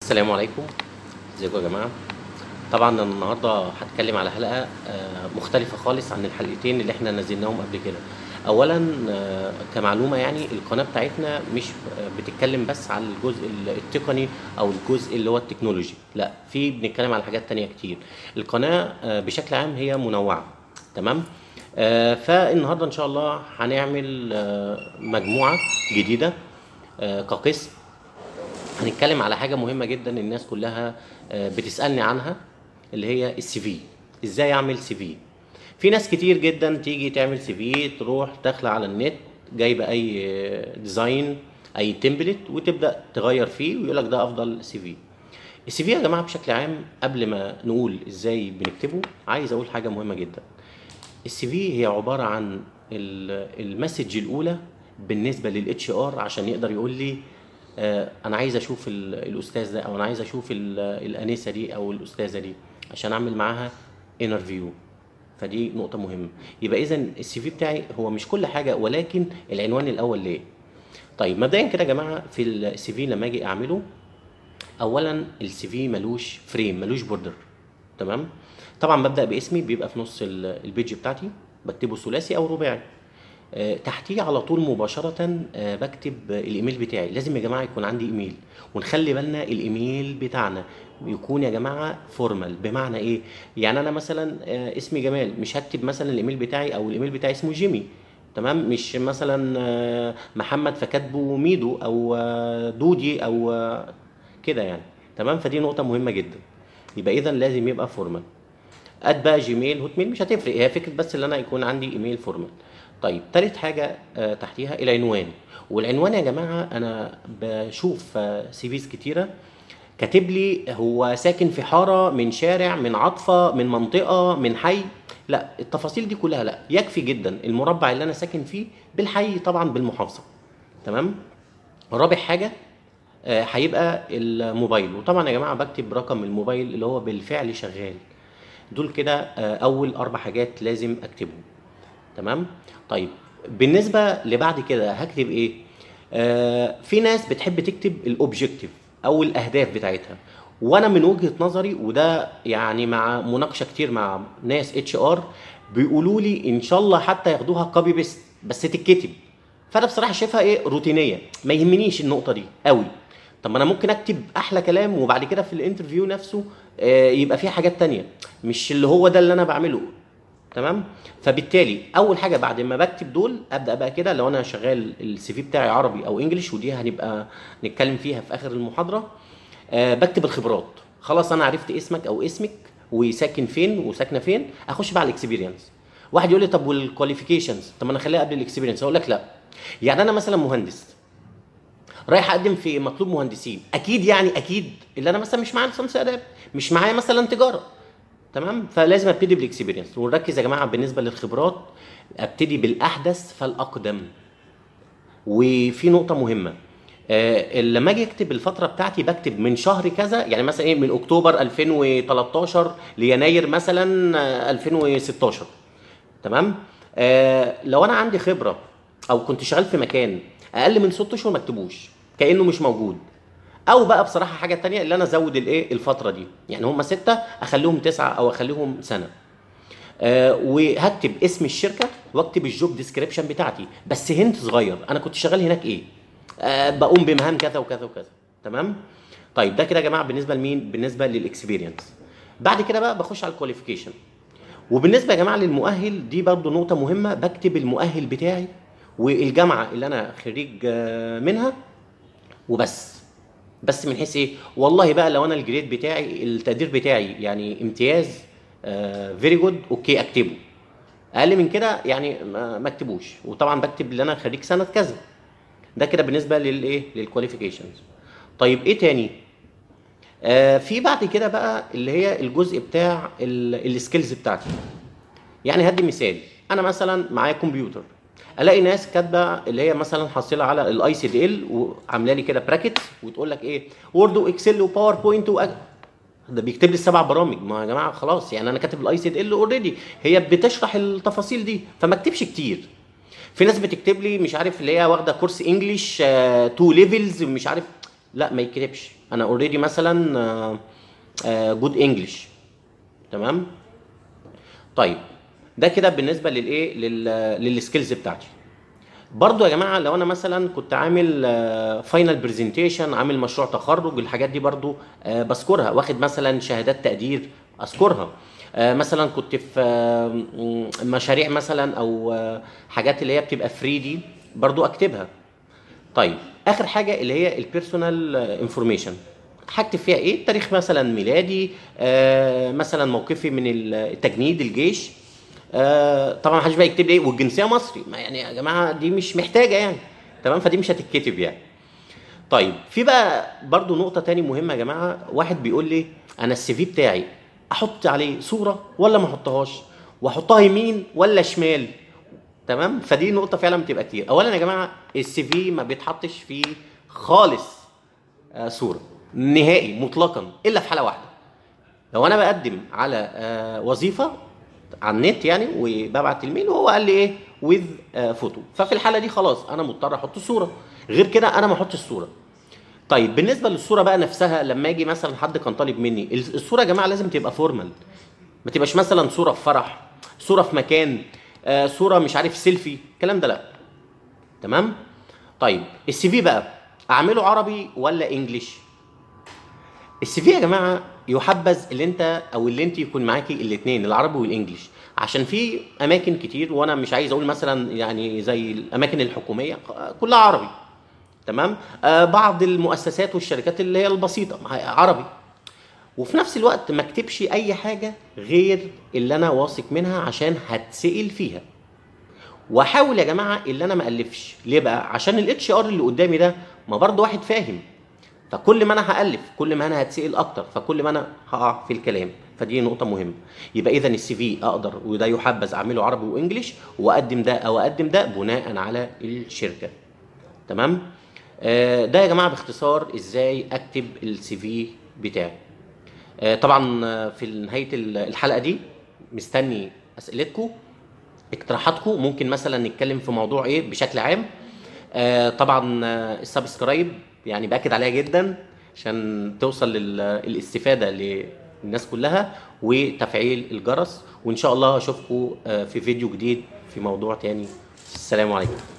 السلام عليكم ازيكم يا جماعه طبعا انا النهارده هتكلم على حلقه آه، مختلفه خالص عن الحلقتين اللي احنا نزلناهم قبل كده اولا آه، كمعلومه يعني القناه بتاعتنا مش آه، بتتكلم بس على الجزء التقني او الجزء اللي هو التكنولوجي لا في بنتكلم على حاجات تانية كتير القناه آه، بشكل عام هي منوعه تمام آه، فالنهارده ان شاء الله هنعمل آه، مجموعه جديده آه، كقسم هنتكلم على حاجه مهمه جدا الناس كلها آه، بتسالني عنها اللي هي السي في ازاي اعمل سي في في ناس كتير جدا تيجي تعمل سي في تروح داخله على النت جايبه اي آه، ديزاين اي تمبلت وتبدا تغير فيه ويقول لك ده افضل سي في السي في يا جماعه بشكل عام قبل ما نقول ازاي بنكتبه عايز اقول حاجه مهمه جدا السي في هي عباره عن ال- المسج الاولى بالنسبه للاتش ار عشان يقدر يقول لي آه، انا عايز اشوف ال- الاستاذ ده او انا عايز اشوف ال- الانسه دي او الاستاذه دي عشان اعمل معاها انترفيو فدي نقطه مهمه يبقى اذا السي في بتاعي هو مش كل حاجه ولكن العنوان الاول ليه طيب مبدئيا كده يا جماعه في السي في لما اجي اعمله اولا السي في ملوش فريم ملوش بوردر تمام طبعا ببدا باسمي بيبقى في نص ال- البيج بتاعتي بكتبه ثلاثي او رباعي آه، تحتيه على طول مباشرة آه، بكتب آه، الإيميل بتاعي لازم يا جماعة يكون عندي إيميل ونخلي بالنا الإيميل بتاعنا يكون يا جماعة فورمال بمعنى إيه؟ يعني أنا مثلا آه، اسمي جمال مش هكتب مثلا الإيميل بتاعي أو الإيميل بتاعي اسمه جيمي تمام مش مثلا آه، محمد فكاتبه ميدو أو آه، دودي أو آه، كده يعني تمام فدي نقطة مهمة جدا يبقى إذا لازم يبقى فورمال اد بقى جيميل هوت ميل مش هتفرق هي فكره بس ان انا يكون عندي ايميل فورمال طيب تالت حاجه آه تحتيها العنوان والعنوان يا جماعه انا بشوف آه سي فيز كتيره كاتب لي هو ساكن في حاره من شارع من عطفه من منطقه من حي لا التفاصيل دي كلها لا يكفي جدا المربع اللي انا ساكن فيه بالحي طبعا بالمحافظه تمام رابع حاجه آه، هيبقى الموبايل وطبعا يا جماعه بكتب رقم الموبايل اللي هو بالفعل شغال دول كده آه، اول اربع حاجات لازم اكتبهم تمام طيب بالنسبه لبعد كده هكتب ايه آه في ناس بتحب تكتب الاوبجكتيف او الاهداف بتاعتها وانا من وجهه نظري وده يعني مع مناقشه كتير مع ناس اتش ار بيقولوا لي ان شاء الله حتى ياخدوها كوبي بيست بس تتكتب فانا بصراحه شايفها ايه روتينيه ما يهمنيش النقطه دي قوي طب ما انا ممكن اكتب احلى كلام وبعد كده في الانترفيو نفسه آه، يبقى فيه حاجات تانية مش اللي هو ده اللي انا بعمله تمام فبالتالي اول حاجه بعد ما بكتب دول ابدا بقى كده لو انا شغال السي في بتاعي عربي او انجليش ودي هنبقى نتكلم فيها في اخر المحاضره آه بكتب الخبرات خلاص انا عرفت اسمك او اسمك وساكن فين وساكنه فين اخش بقى على الاكسبيرينس واحد يقول لي طب والكواليفيكيشنز طب ما انا اخليها قبل الاكسبيرينس اقول لك لا يعني انا مثلا مهندس رايح اقدم في مطلوب مهندسين اكيد يعني اكيد اللي انا مثلا مش معايا ليسانس اداب مش معايا مثلا تجاره تمام فلازم ابتدي بالاكسبيرينس ونركز يا جماعه بالنسبه للخبرات ابتدي بالاحدث فالاقدم وفي نقطه مهمه آه لما اجي اكتب الفتره بتاعتي بكتب من شهر كذا يعني مثلا ايه من اكتوبر 2013 ليناير مثلا آه، 2016 تمام آه لو انا عندي خبره او كنت شغال في مكان اقل من ست اشهر ما اكتبوش كانه مش موجود او بقى بصراحه حاجه تانية اللي انا ازود الايه الفتره دي يعني هم ستة اخليهم تسعة او اخليهم سنه آه وهكتب اسم الشركه واكتب الجوب ديسكريبشن بتاعتي بس هنت صغير انا كنت شغال هناك ايه آه بقوم بمهام كذا وكذا وكذا تمام طيب ده كده يا جماعه بالنسبه لمين بالنسبه للاكسبيرينس بعد كده بقى بخش على الكواليفيكيشن وبالنسبه يا جماعه للمؤهل دي برضو نقطه مهمه بكتب المؤهل بتاعي والجامعه اللي انا خريج آه، منها وبس بس من حيث ايه والله بقى لو انا الجريد بتاعي التقدير بتاعي يعني امتياز فيري جود اوكي اكتبه اقل من كده يعني ما ما اكتبوش وطبعا بكتب اللي انا خريج سنه كذا ده كده بالنسبه للايه للكواليفيكيشنز طيب ايه تاني آه في بعد كده بقى اللي هي الجزء بتاع السكيلز بتاعتي يعني هدي مثال انا مثلا معايا كمبيوتر الاقي ناس كاتبه اللي هي مثلا حاصله على الاي سي دي ال وعامله لي كده براكت وتقول لك ايه وورد واكسل وباوربوينت وأ... ده بيكتب لي السبع برامج ما يا جماعه خلاص يعني انا كاتب الاي سي دي ال اوريدي هي بتشرح التفاصيل دي فما اكتبش كتير في ناس بتكتب لي مش عارف اللي هي واخده كورس انجلش تو ليفلز مش عارف لا ما يكتبش انا اوريدي مثلا جود انجلش تمام طيب ده كده بالنسبه للايه للسكيلز بتاعتي برضو يا جماعه لو انا مثلا كنت عامل فاينل برزنتيشن عامل مشروع تخرج الحاجات دي برضو آه، بذكرها واخد مثلا شهادات تقدير اذكرها آه، مثلا كنت في آه، م- مشاريع مثلا او آه، حاجات اللي هي بتبقى فري دي برضو اكتبها طيب اخر حاجه اللي هي البيرسونال انفورميشن هكتب فيها ايه تاريخ مثلا ميلادي آه مثلا موقفي من التجنيد الجيش آه طبعا محدش بقى يكتب لي ايه والجنسيه مصري ما يعني يا جماعه دي مش محتاجه يعني تمام فدي مش هتتكتب يعني طيب في بقى برضو نقطة تاني مهمة يا جماعة واحد بيقول لي أنا السي في بتاعي أحط عليه صورة ولا ما أحطهاش وأحطها يمين ولا شمال تمام فدي نقطة فعلا بتبقى كتير أولا يا جماعة السي في ما بيتحطش فيه خالص آه، صورة نهائي مطلقا إلا في حالة واحدة لو أنا بقدم على آه، وظيفة على النت يعني وببعت الميل وهو قال لي ايه وذ فوتو ففي الحاله دي خلاص انا مضطر احط صوره غير كده انا ما احطش الصوره طيب بالنسبه للصوره بقى نفسها لما اجي مثلا حد كان طالب مني الصوره يا جماعه لازم تبقى فورمال ما تبقاش مثلا صوره في فرح صوره في مكان آه، صوره مش عارف سيلفي الكلام ده لا تمام طيب السي في بقى اعمله عربي ولا انجليش السي في يا جماعه يحبذ اللي انت او اللي انت يكون معاكي الاثنين العربي والانجليش عشان في اماكن كتير وانا مش عايز اقول مثلا يعني زي الاماكن الحكوميه كلها عربي تمام آه بعض المؤسسات والشركات اللي هي البسيطه عربي وفي نفس الوقت ما اكتبش اي حاجه غير اللي انا واثق منها عشان هتسال فيها واحاول يا جماعه اللي انا ما الفش ليه بقى عشان الاتش ار اللي قدامي ده ما برضه واحد فاهم فكل ما انا هالف كل ما انا هتسال اكتر فكل ما انا هقع في الكلام فدي نقطه مهمه يبقى اذا السي في اقدر وده يحبذ اعمله عربي وانجليش واقدم ده او اقدم ده بناء على الشركه تمام آه ده يا جماعه باختصار ازاي اكتب السي في بتاعي آه طبعا آه، في نهايه الحلقه دي مستني اسئلتكم اقتراحاتكم ممكن مثلا نتكلم في موضوع ايه بشكل عام آه طبعا آه، السبسكرايب يعني باكد عليها جدا عشان توصل للاستفاده للناس كلها وتفعيل الجرس وان شاء الله اشوفكم آه، في فيديو جديد في موضوع تاني السلام عليكم